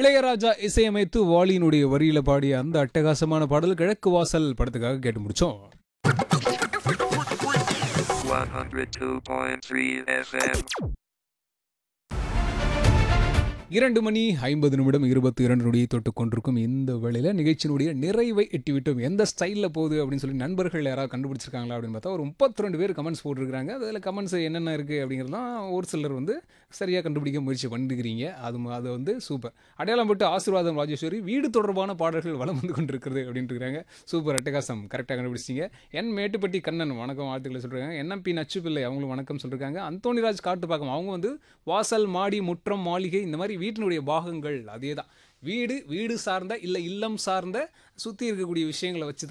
இளையராஜா இசையமைத்து வாலியினுடைய வரியில பாடிய அந்த அட்டகாசமான பாடல் கிழக்கு வாசல் படத்துக்காக கேட்டு முடிச்சோம் 102.3 FM. இரண்டு மணி ஐம்பது நிமிடம் இருபத்தி இரண்டு நொடியை தொட்டு கொண்டிருக்கும் இந்த வேளையில நிகழ்ச்சியினுடைய நிறைவை எட்டிவிட்டோம் எந்த ஸ்டைலில் போகுது அப்படின்னு சொல்லி நண்பர்கள் யாராவது கண்டுபிடிச்சிருக்காங்களா அப்படின்னு பார்த்தா ஒரு முப்பத்தி ரெண்டு பேர் கமெண்ட்ஸ் போட்டிருக்காங்க அதில் கமெண்ட்ஸ் என்னென்ன இருக்குது அப்படிங்கிறதுலாம் ஒரு சிலர் வந்து சரியாக கண்டுபிடிக்க முயற்சி பண்ணிருக்கிறீங்க அது ம- அது வந்து சூப்பர் அடையாளம் போட்டு ஆசீர்வாதம் ராஜேஸ்வரி வீடு தொடர்பான பாடல்கள் வளம் வந்து கொண்டிருக்கிறது அப்படின்ட்டு இருக்காங்க சூப்பர் அட்டகாசம் கரெக்டாக கண்டுபிடிச்சிங்க என் மேட்டுப்பட்டி கண்ணன் வணக்கம் வாழ்த்துக்களை சொல்கிறாங்க என்எம்பி நச்சு பிள்ளை அவங்களும் வணக்கம் சொல்லியிருக்காங்க அந்தோணிராஜ் காட்டுப்பாக்கம் அவங்க வந்து வாசல் மாடி முற்றம் மாளிகை இந்த மாதிரி வீட்டினுடைய பாகங்கள் அதே தான் வீடு வீடு சார்ந்த இல்லை இல்லம் சார்ந்த சுற்றி இருக்கக்கூடிய விஷயங்களை வச்சு தான்